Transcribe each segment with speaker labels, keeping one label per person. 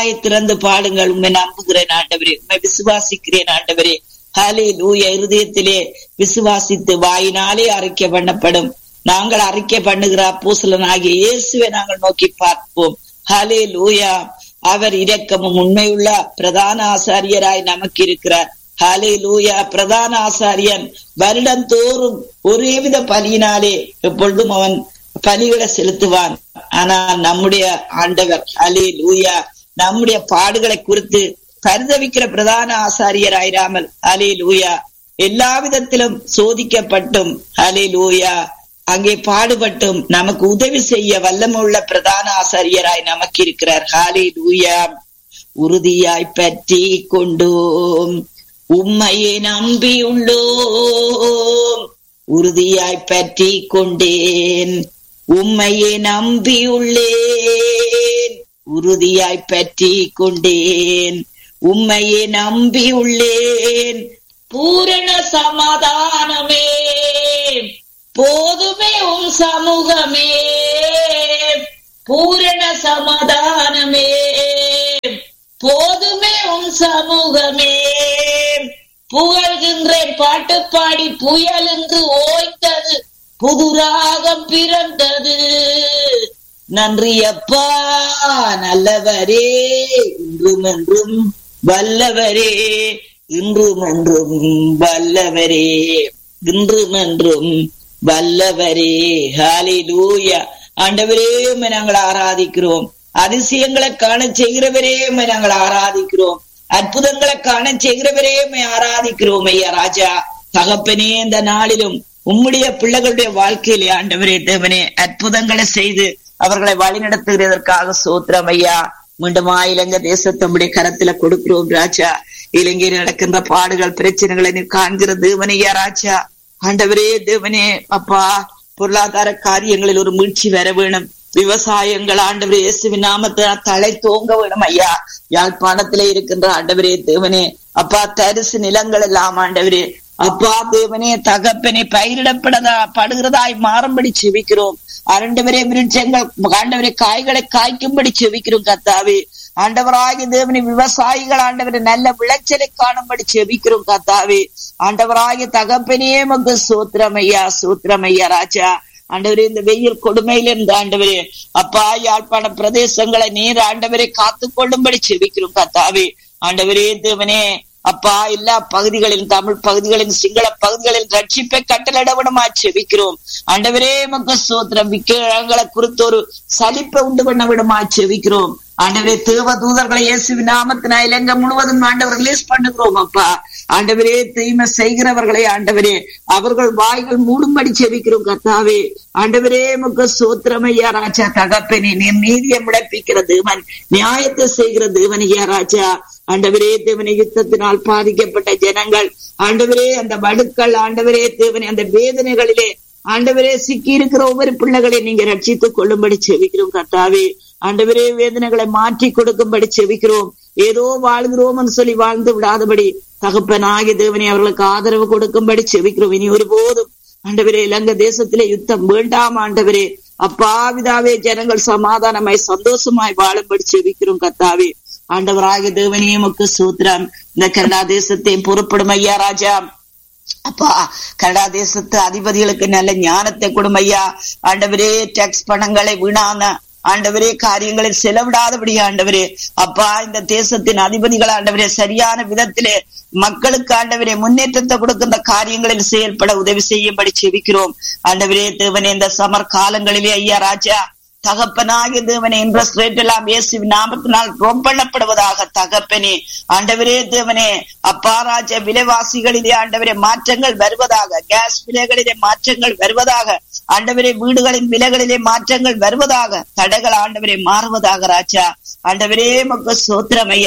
Speaker 1: வாயை திறந்து பாடுங்கள் உண்மை நம்புகிறேன் ஆண்டவரே உண்மை விசுவாசிக்கிறேன் ஆண்டவரே ஹலே லூய இருதயத்திலே விசுவாசித்து வாயினாலே அறிக்கை பண்ணப்படும் நாங்கள் அறிக்கை பண்ணுகிற அப்போசலன் ஆகிய இயேசுவை நாங்கள் நோக்கி பார்ப்போம் ஹலே லூயா அவர் இரக்கமும் உண்மையுள்ள பிரதான ஆசாரியராய் நமக்கு இருக்கிறார் ஹலே லூயா பிரதான ஆசாரியன் வருடந்தோறும் ஒரேவித பலியினாலே எப்பொழுதும் அவன் பலிகளை செலுத்துவான் ஆனால் நம்முடைய ஆண்டவர் ஹலே லூயா நம்முடைய பாடுகளை குறித்து பரிதவிக்கிற பிரதான ஆசாரியராயிராமல் ஹலே லூயா எல்லா விதத்திலும் சோதிக்கப்பட்டும் ஹலே லூயா அங்கே பாடுபட்டும் நமக்கு உதவி செய்ய வல்லமுள்ள பிரதான ஆசாரியராய் நமக்கு இருக்கிறார் ஹாலே லூயா உறுதியாய் பற்றி கொண்டோம் உம்மையை நம்பியுள்ளோம் உறுதியாய் பற்றி கொண்டேன் உம்மையை நம்பியுள்ளேன் உறுதியாய் பற்றி கொண்டேன் உம்மையை நம்பியுள்ளேன் பூரண சமாதானமே போதுமே உன் சமூகமே பூரண சமாதானமே போதுமே உன் சமூகமே புகழ்கின்றேன் பாட்டு பாடி புயல் என்று ஓய்ந்தது புது ராகம் பிறந்தது நன்றி அப்பா நல்லவரே இன்றும் என்றும் வல்லவரே இன்றும் என்றும் வல்லவரே இன்றும் என்றும் வல்லவரே ஹாலி லூயா ஆண்டவரே நாங்கள் ஆராதிக்கிறோம் அதிசயங்களை காண செய்கிறவரே நாங்கள் ஆராதிக்கிறோம் அற்புதங்களை காண செய்கிறவரே ஆராதிக்கிறோம் ஐயா ராஜா தகப்பனே இந்த நாளிலும் உம்முடைய பிள்ளைகளுடைய வாழ்க்கையிலே ஆண்டவரே தேவனே அற்புதங்களை செய்து அவர்களை வழிநடத்துகிறதற்காக சோத்திரம் ஐயா மீண்டுமா இலங்கை தேசத்தம்முடைய கரத்துல கொடுக்கிறோம் ராஜா இலங்கையில் நடக்கின்ற பாடுகள் பிரச்சனைகளை நீ காண்கிற தேவனையா ராஜா ஆண்டவரே தேவனே அப்பா பொருளாதார காரியங்களில் ஒரு மீழ்ச்சி வர வேணும் விவசாயங்கள் ஆண்டவரே இயேசுவின் நாமத்தை தலை தோங்க வேணும் ஐயா யாழ்ப்பாணத்திலே இருக்கின்ற ஆண்டவரே தேவனே அப்பா தரிசு நிலங்கள் எல்லாம் ஆண்டவரே அப்பா தேவனே தகப்பனே பயிரிடப்படதா படுகிறதாய் மாறும்படி செவிக்கிறோம் அரண்டவரே மிருட்சங்கள் ஆண்டவரே காய்களை காய்க்கும்படி செவிக்கிறோம் கத்தாவே ஆண்டவராகிய தேவனி விவசாயிகள் ஆண்டவரை நல்ல விளைச்சலை காணும்படி செபிக்கிறோம் கத்தாவே ஆண்டவராகிய தகப்பனே மக்கு சூத்திரமையா சூத்திரமையா ராஜா ஆண்டவரே இந்த வெயில் கொடுமையில இருந்து ஆண்டவரே அப்பா யாழ்ப்பாண பிரதேசங்களை நீர் ஆண்டவரை காத்து கொள்ளும்படி செபிக்கிறோம் கத்தாவே ஆண்டவரே தேவனே அப்பா எல்லா பகுதிகளிலும் தமிழ் பகுதிகளிலும் சிங்கள பகுதிகளில் ரட்சிப்பை கட்டளிடவிடமா செபிக்கிறோம் ஆண்டவரே மக்க சோத்திரம் விக்கிரங்களை குறித்து ஒரு சலிப்பை உண்டு பண்ண விடமா செபிக்கிறோம் ஆண்டவரே தேவ தூதர்களை இயேசு நாமத்தினா இலங்கை முழுவதும் ஆண்டவர் ரிலீஸ் பண்ணுகிறோம் அப்பா ஆண்டவரே தீமை செய்கிறவர்களை ஆண்டவரே அவர்கள் வாய்கள் மூடும்படி செவிக்கிறோம் கர்த்தாவே ஆண்டவரே முக்க சோத்திரமையா ராஜா தகப்பனே நீ நீதியை முடப்பிக்கிற தேவன் நியாயத்தை செய்கிற தேவனையா ராஜா ஆண்டவரே தேவனை யுத்தத்தினால் பாதிக்கப்பட்ட ஜனங்கள் ஆண்டவரே அந்த வடுக்கள் ஆண்டவரே தேவனை அந்த வேதனைகளிலே ஆண்டவரே சிக்கி இருக்கிற ஒவ்வொரு பிள்ளைகளை நீங்க ரட்சித்துக் கொள்ளும்படி செவிக்கிறோம் கர்த்தாவே ஆண்டவரே வேதனைகளை மாற்றி கொடுக்கும்படி செவிக்கிறோம் ஏதோ வாழ்கிறோம்னு சொல்லி வாழ்ந்து விடாதபடி தகப்பனாகிய தேவனை அவர்களுக்கு ஆதரவு கொடுக்கும்படி செவிக்கிறோம் இனி ஒருபோதும் ஆண்டவரே இலங்கை தேசத்திலே யுத்தம் வேண்டாம் ஆண்டவரே அப்பாவிதாவே ஜனங்கள் சமாதானமாய் சந்தோஷமாய் வாழும்படி செவிக்கிறோம் கத்தாவே ஆண்டவராகிய தேவனே முக்கு சூத்திரம் இந்த கனடா தேசத்தை பொறுப்படும் ஐயா ராஜா அப்பா கனடா தேசத்து அதிபதிகளுக்கு நல்ல ஞானத்தை கொடுமையா ஆண்டவரே டாக்ஸ் பணங்களை வீணான ஆண்டவரே காரியங்களில் செலவிடாதபடி ஆண்டவரே அப்பா இந்த தேசத்தின் அதிபதிகள் ஆண்டவரே சரியான விதத்திலே மக்களுக்கு ஆண்டவரே முன்னேற்றத்தை கொடுக்கின்ற காரியங்களில் செயல்பட உதவி செய்யும்படி செவிக்கிறோம் ஆண்டவரே தேவனே இந்த சமர் காலங்களிலே ஐயா ராஜா தகப்பனாகிய தேவனே இன்ட்ரெஸ்ட் ரேட் எல்லாம் இயேசு நாமத்தினால் ரொம்பப்படுவதாக தகப்பனே ஆண்டவரே தேவனே அப்பா ராஜா விலைவாசிகளிலே ஆண்டவரே மாற்றங்கள் வருவதாக கேஸ் விலைகளிலே மாற்றங்கள் வருவதாக ஆண்டவரே வீடுகளின் விலைகளிலே மாற்றங்கள் வருவதாக தடைகள் ஆண்டவரே மாறுவதாக ராஜா ஆண்டவரே மக்க சோத்திரம் ஐயா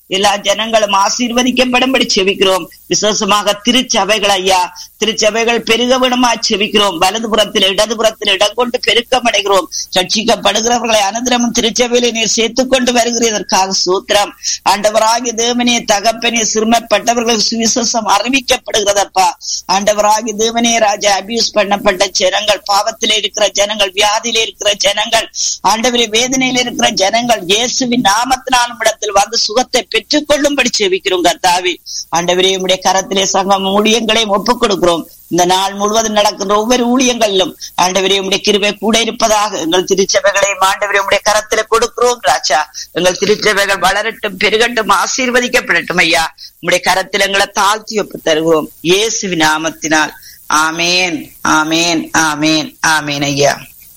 Speaker 1: எல்லா ஜனங்களும் ஆசீர்வதிக்கப்படும்படி செவிக்கிறோம் விசேஷமாக திருச்சபைகள் ஐயா திருச்சபைகள் பெருக விடமா செவிக்கிறோம் வலதுபுறத்தில் இடதுபுறத்தில் இடம் கொண்டு பெருக்கம் அடைகிறோம் ரட்சிக்கப்படுகிறவர்களை அனந்தரமும் திருச்சபையில நீர் சேர்த்துக் கொண்டு வருகிறதற்காக சூத்திரம் ஆண்டவராகிய தேவனே தகப்பனே சிறுமைப்பட்டவர்களுக்கு சுவிசேஷம் அறிவிக்கப்படுகிறதப்பா ஆண்டவராகிய தேவனே ராஜா அபியூஸ் பண்ணப்பட்ட ஜனங்கள் பாவத்தில் இருக்கிற ஜனங்கள் வியாதியில இருக்கிற ஜனங்கள் ஆண்டவரே வேதனையில் இருக்கிற ஜனங்கள் இயேசுவின் நாமத்தினாலும் இடத்தில் வந்து சுகத்தை பெற்றுக் கொள்ளும்படி செவிக்கிறோம் கர்த்தாவி ஆண்டவரே உடைய கரத்திலே சங்கம் ஊழியங்களையும் ஒப்புக் கொடுக்கிறோம் இந்த நாள் முழுவதும் நடக்கின்ற ஒவ்வொரு ஊழியங்களிலும் ஆண்டவரே உடைய கிருபை கூட இருப்பதாக எங்கள் திருச்சபைகளையும் ஆண்டவரே உடைய கரத்தில கொடுக்கிறோம் ராஜா எங்கள் திருச்சபைகள் வளரட்டும் பெருகட்டும் ஆசீர்வதிக்கப்படட்டும் ஐயா உடைய கரத்தில் எங்களை தாழ்த்தி ஒப்பு தருகிறோம் இயேசு நாமத்தினால் ஆமேன் ஆமேன் ஆமேன் ஆமேன் ஐயா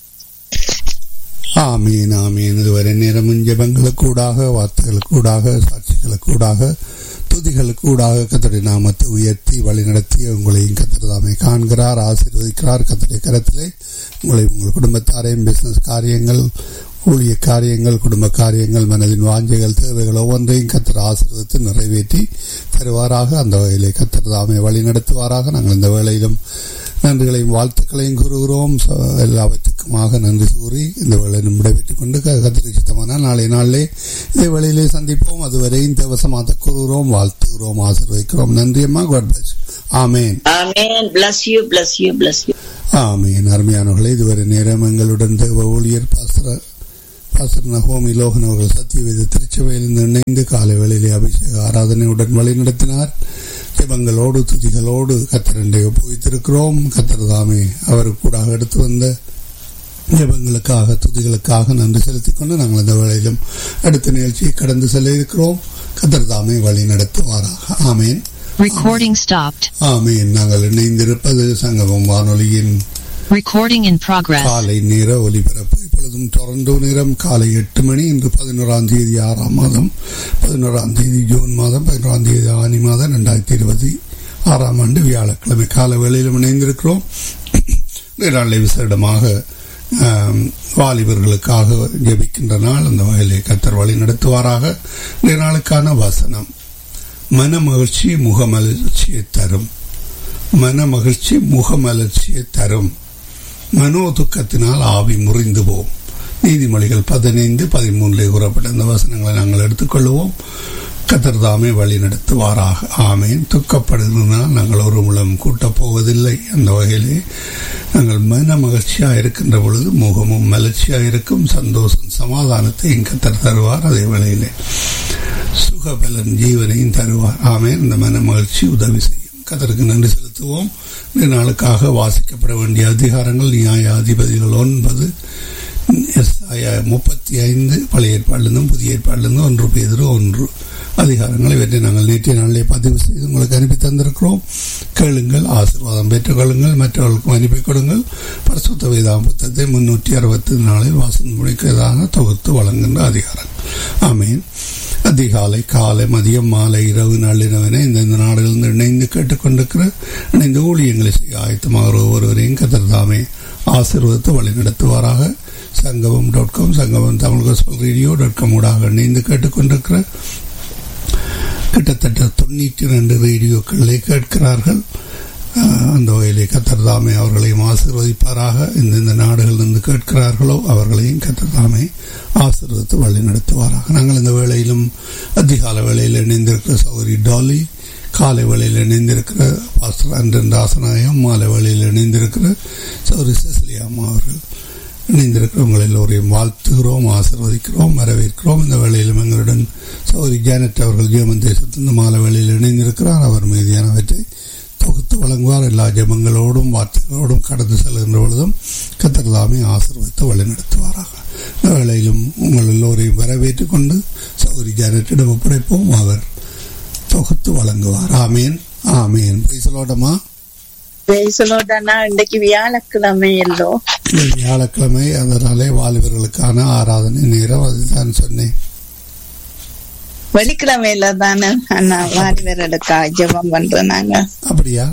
Speaker 2: ஆமீன் ஆமீன் இதுவரை நேரமும் ஜபங்களுக்கூடாக வார்த்தைகளுக்கூடாக சாட்சிகளுக்கூடாக துதிகளுக்கூடாக கத்தடி நாமத்தை உயர்த்தி வழிநடத்தி உங்களையும் கத்திரதாமை காண்கிறார் ஆசீர்வதிக்கிறார் கத்தடி கரத்திலே உங்களை உங்கள் குடும்பத்தாரையும் பிசினஸ் காரியங்கள் ஊழிய காரியங்கள் குடும்ப காரியங்கள் மனதின் வாஞ்சைகள் தேவைகள் ஒவ்வொன்றையும் கத்தர் ஆசீர்வதித்து நிறைவேற்றி தருவாராக அந்த வகையிலே கத்தர் தாமே வழி நடத்துவாராக நாங்கள் இந்த வேளையிலும் நன்றிகளையும் வாழ்த்துக்களையும் கூறுகிறோம் எல்லாவற்றுக்குமாக நன்றி கூறி இந்த வேளையிலும் விடைபெற்றுக் கொண்டு கத்திரி சித்தமான நாளை நாளிலே இதே வேளையிலே சந்திப்போம் அதுவரை இந்த வசமாக கூறுகிறோம் வாழ்த்துகிறோம் ஆசீர்வதிக்கிறோம் நன்றி அம்மா God bless amen
Speaker 1: amen bless you bless you bless you
Speaker 2: ஆமீன் அருமையானவர்களே இதுவரை நேரம் எங்களுடன் தேவ ஊழியர் பாஸ்டர் பாஸ்டர் நகோமி லோகன் அவர்கள் சத்தியவேத திருச்சபையில் இணைந்து காலை வேளையிலே அபிஷேக ஆராதனையுடன் வழி நடத்தினார் ஜெபங்களோடு துதிகளோடு கத்தரண்டை ஒப்புவித்திருக்கிறோம் கத்தர் தாமே அவருக்கு கூட எடுத்து வந்த ஜெபங்களுக்காக துதிகளுக்காக நன்றி செலுத்திக் கொண்டு நாங்கள் இந்த வேளையிலும் அடுத்த நிகழ்ச்சியை கடந்து செல்ல இருக்கிறோம் கத்தர் தாமே வழி நடத்துவாராக ஆமேன்
Speaker 3: Recording stopped.
Speaker 2: ஆமீன் நாங்கள் இணைந்திருப்பது சங்கமம் வானொலியின்
Speaker 3: Recording in progress.
Speaker 2: காலை நேர ஒலிபரப்பு இப்பொழுதும் டொரண்டோ நேரம் காலை எட்டு மணி இன்று பதினோராம் தேதி ஆறாம் மாதம் பதினோராம் தேதி ஜூன் மாதம் பதினோராம் தேதி ஆனி மாதம் ரெண்டாயிரத்தி இருபத்தி ஆறாம் ஆண்டு வியாழக்கிழமை கால வேளையிலும் இணைந்திருக்கிறோம் நாளை விசேடமாக வாலிபர்களுக்காக ஜெபிக்கின்ற நாள் அந்த வகையிலே கத்தர் வழி நடத்துவாராக இந்த நாளுக்கான வசனம் மன மகிழ்ச்சி முகமலர்ச்சியை தரும் மன மகிழ்ச்சி முகமலர்ச்சியை தரும் மனோ துக்கத்தினால் ஆவி முறிந்து போம் நீதிமொழிகள் பதினைந்து பதிமூன்றில் கூறப்பட்ட இந்த வசனங்களை நாங்கள் எடுத்துக்கொள்வோம் கத்தர் தாமே வழி நடத்துவாராக ஆமேன் துக்கப்படுவதனால் நாங்கள் ஒரு மூலம் கூட்டப் போவதில்லை அந்த வகையிலே நாங்கள் மன மகிழ்ச்சியாக இருக்கின்ற பொழுது முகமும் மலர்ச்சியாக இருக்கும் சந்தோஷம் சமாதானத்தை கத்தர் தருவார் அதே வேளையிலே சுகபலன் ஜீவனையும் தருவார் ஆமேன் இந்த மன மகிழ்ச்சி உதவி செய்யும் கதருக்கு நன்றி செலுத்துவோம் இந்த நாளுக்காக வாசிக்கப்பட வேண்டிய அதிகாரங்கள் நியாயாதிபதிகள் ஒன்பது முப்பத்தி ஐந்து பழைய ஏற்பாடிலிருந்தும் புதிய ஏற்பாடிலிருந்தும் ஒன்று பேதரு ஒன்று அதிகாரங்கள் இவற்றை நாங்கள் நேற்றைய நாளிலே பதிவு செய்து உங்களுக்கு அனுப்பி தந்திருக்கிறோம் கேளுங்கள் ஆசீர்வாதம் பெற்றுக்கொள்ளுங்கள் மற்றவர்களுக்கும் அனுப்பி கொடுங்கள் பரிசுத்த வேதாம் புத்தகத்தை முன்னூற்றி அறுபத்தி நாலில் வாசன் முடிக்கிறதாக தொகுத்து வழங்குகின்ற அதிகாரம் ஆமீன் அதிகாலை காலை மதியம் மாலை இரவு நள்ளிரவனை இந்தந்த நாடுகளிலிருந்து இணைந்து கேட்டுக்கொண்டிருக்கிற இணைந்து ஊழியங்களை செய்ய ஆயத்தமாக ஒருவரையும் கதர்தாமே ஆசீர்வதித்து வழி நடத்துவாராக சங்கமம் dot com Sangamam Tamil gospel radio dot com ஊடாக இணைந்து கேட்டுக்கொண்டிருக்கிற கிட்டத்தட்ட தொண்ணூற்றி ரெண்டு ரேடியோக்களை கேட்கிறார்கள் அந்த வகையிலே கத்தர்தாமே அவர்களையும் ஆசீர்வதிப்பாராக இந்தந்த நாடுகளிலிருந்து கேட்கிறார்களோ அவர்களையும் கத்தர்தாமே ஆசீர்வதித்து வழி நடத்துவாராக நாங்கள் இந்த வேளையிலும் அதிகால வேளையில் இணைந்திருக்கிற சௌரி டாலி காலை வேளையில் இணைந்திருக்கிற பாஸ்டர் அன்றன் ராசநாயகம் மாலை வேளையில் இணைந்திருக்கிற சௌரி செசிலியாமா அவர்கள் இணைந்திருக்கிற உங்கள் எல்லோரையும் வாழ்த்துகிறோம் ஆசிர்வதிக்கிறோம் வரவேற்கிறோம் இந்த வேளையிலும் எங்களுடன் சௌரி ஜானட் அவர்கள் ஜெர்மன் தேசத்திலிருந்து மாலை வேளையில் இணைந்திருக்கிறார் அவர் மீதியானவற்றை தொகுத்து வழங்குவார் எல்லா ஜபங்களோடும் வார்த்தைகளோடும் கடந்து செல்கின்ற பொழுதும் கத்தர்தாமே ஆசிர்வதித்து வழிநடத்துவாராக இந்த வேளையிலும் உங்கள் எல்லோரையும் வரவேற்றுக் கொண்டு சௌரி ஜானட்டிடம் ஒப்படைப்போம் அவர் தொகுத்து வழங்குவார் ஆமேன் ஆமேன் பேசலோட்டமா
Speaker 4: பேசலோட்டனா இன்றைக்கு வியாழக்கிழமை எல்லோ
Speaker 2: வியாழக்கிழமை அதனாலே வாலிபர்களுக்கான ஆராதனை நேரம் அதுதான் சொன்னேன்
Speaker 4: வெள்ளிக்கிழமையில தானே அண்ணா வாலிபர்களுக்கா ஜெபம் பண்றோம் நாங்க
Speaker 2: அப்படியா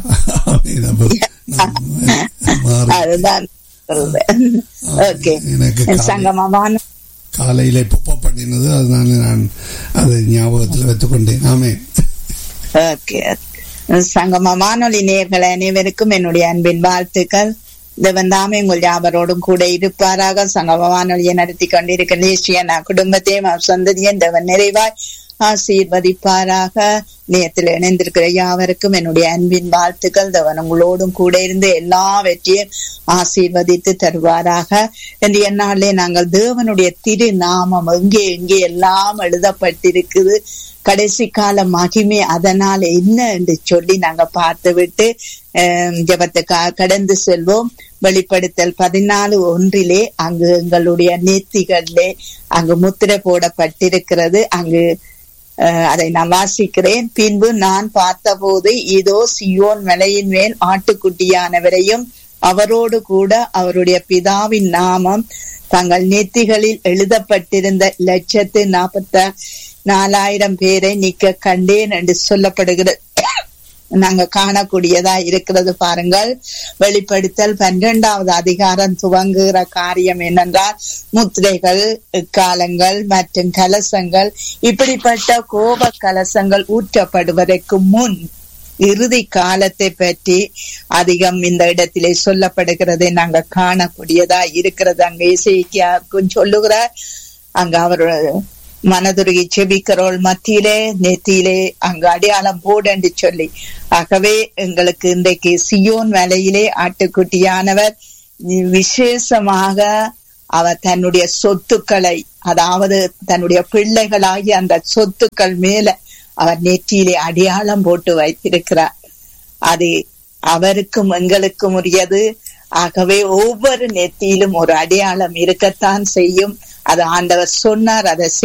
Speaker 4: அதுதான் ஓகே
Speaker 2: எனக்கு
Speaker 4: சங்கமமான
Speaker 2: காலையில புப்ப பண்ணினது அதனால நான் அதை ஞாபகத்தில் வைத்துக் கொண்டேன் ஆமே
Speaker 4: ஓகே சங்கம வானொலி நேர்கள் அனைவருக்கும் என்னுடைய அன்பின் வாழ்த்துக்கள் தேவன் தாமே உங்கள் யாவரோடும் கூட இருப்பாராக சங்கம வானொலியை நடத்தி கொண்டிருக்கிற தேசிய நான் குடும்பத்தையும் அவர் சந்ததியும் தேவன் நிறைவாய் ஆசீர்வதிப்பாராக நேயத்தில் இணைந்திருக்கிற யாவருக்கும் என்னுடைய அன்பின் வாழ்த்துக்கள் தேவன் உங்களோடும் கூட இருந்து எல்லா வெற்றியும் ஆசீர்வதித்து தருவாராக என்று என்னாலே நாங்கள் தேவனுடைய திரு நாமம் எங்கே எங்கே எல்லாம் எழுதப்பட்டிருக்குது கடைசி கால மகிமை அதனால என்ன என்று சொல்லி நாங்க பார்த்து விட்டு ஜபத்தை கடந்து செல்வோம் வெளிப்படுத்தல் பதினாலு ஒன்றிலே அங்கு எங்களுடைய நேர்த்திகளிலே அங்கு முத்திரை போடப்பட்டிருக்கிறது அங்கு அதை நான் வாசிக்கிறேன் பின்பு நான் பார்த்தபோது இதோ சியோன் மலையின் மேல் ஆட்டுக்குட்டியானவரையும் அவரோடு கூட அவருடைய பிதாவின் நாமம் தங்கள் நெத்திகளில் எழுதப்பட்டிருந்த லட்சத்து நாற்பத்த நாலாயிரம் பேரை நிக்க கண்டேன் என்று சொல்லப்படுகிறது நாங்க காணக்கூடியதா இருக்கிறது பாருங்கள் வெளிப்படுத்தல் பன்னிரெண்டாவது அதிகாரம் துவங்குகிற காரியம் என்னென்றால் முத்திரைகள் காலங்கள் மற்றும் கலசங்கள் இப்படிப்பட்ட கோப கலசங்கள் ஊற்றப்படுவதற்கு முன் இறுதி காலத்தை பற்றி அதிகம் இந்த இடத்திலே சொல்லப்படுகிறது நாங்க காணக்கூடியதா இருக்கிறது அங்க இசைக்கும் சொல்லுகிறார் அங்க அவர் மனதுருகி செபிக்கிறோள் மத்தியிலே நெத்தியிலே அங்கு அடையாளம் போடு சொல்லி ஆகவே எங்களுக்கு இன்றைக்கு சியோன் வேலையிலே ஆட்டுக்குட்டியானவர் விசேஷமாக அவர் தன்னுடைய சொத்துக்களை அதாவது தன்னுடைய பிள்ளைகளாகி அந்த சொத்துக்கள் மேல அவர் நெற்றியிலே அடையாளம் போட்டு வைத்திருக்கிறார் அது அவருக்கும் எங்களுக்கும் உரியது ஆகவே ஒவ்வொரு நெத்தியிலும் ஒரு அடையாளம் இருக்கத்தான் செய்யும் அது ஆண்டவர் சொன்னார் அதை